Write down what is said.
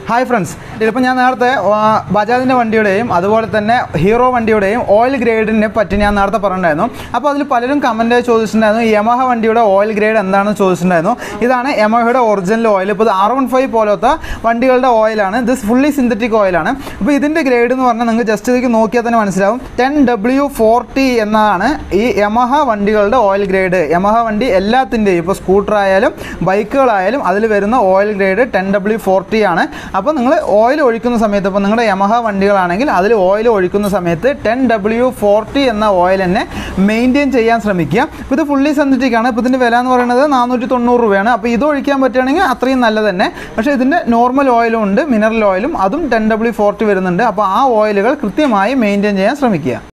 hi friends ഇതിപ്പോൾ ഞാൻ നേരത്തെ ആ, ബജാജിൻ്റെ വണ്ടിയുടെയും അതുപോലെ തന്നെ ഹീറോ വണ്ടിയുടെയും ഓയിൽ ഗ്രേഡിനെ പറ്റി ഞാൻ നേരത്തെ പറഞ്ഞിട്ടുണ്ടായിരുന്നു അപ്പോൾ അതിൽ പലരും കമൻറ്റ് ചോദിച്ചിട്ടുണ്ടായിരുന്നു യമഹ വണ്ടിയുടെ ഓയിൽ ഗ്രേഡ് എന്താണെന്ന് ചോദിച്ചിട്ടുണ്ടായിരുന്നു ഇതാണ് യമഹയുടെ ഒറിജിനൽ ഓയിൽ ഇപ്പോൾ ഇത് ആർ വൺ ഫൈവ് പോലത്തെ വണ്ടികളുടെ ഓയിലാണ് ഇത് ഫുള്ളി സിന്തറ്റിക് ഓയിലാണ് അപ്പോൾ ഇതിൻ്റെ ഗ്രേഡ് എന്ന് പറഞ്ഞാൽ നിങ്ങൾക്ക് ജസ്റ്റ് ഇതിലേക്ക് നോക്കിയാൽ തന്നെ മനസ്സിലാവും ടെൻ ഡബ്ല്യു ഫോർട്ടി എന്നതാണ് ഈ യമഹ വണ്ടികളുടെ ഓയിൽ ഗ്രേഡ് യമഹ വണ്ടി എല്ലാത്തിൻ്റെയും ഇപ്പോൾ സ്കൂട്ടർ ആയാലും ബൈക്കുകളായാലും അതിൽ വരുന്ന oil grade ten W forty ആണ് അപ്പോൾ നിങ്ങൾ ഓയിൽ ഒഴിക്കുന്ന സമയത്ത് ഇപ്പോൾ നിങ്ങളുടെ യമഹ വണ്ടികളാണെങ്കിൽ അതിൽ ഓയിൽ ഒഴിക്കുന്ന സമയത്ത് ടെൻ ഡബ്ല്യു ഫോർട്ടി എന്ന ഓയിൽ തന്നെ മെയിൻറ്റെയിൻ ചെയ്യാൻ ശ്രമിക്കുക ഇപ്പോൾ ഇത് ഫുള്ളി സിന്തറ്റിക് ആണ് ഇപ്പോൾ ഇതിൻ്റെ വില എന്ന് പറയുന്നത് നാനൂറ്റി തൊണ്ണൂറ് രൂപയാണ് അപ്പോൾ ഇത് ഒഴിക്കാൻ പറ്റുകയാണെങ്കിൽ അത്രയും നല്ലത് തന്നെ പക്ഷേ ഇതിൻ്റെ നോർമൽ ഓയിലും ഉണ്ട് മിനറൽ ഓയിലും അതും ടെൻ ഡബ്ല്യു ഫോർട്ടി വരുന്നുണ്ട് അപ്പോൾ ആ ഓയിലുകൾ കൃത്യമായി മെയിൻറ്റെയിൻ ചെയ്യാൻ ശ്രമിക്കുക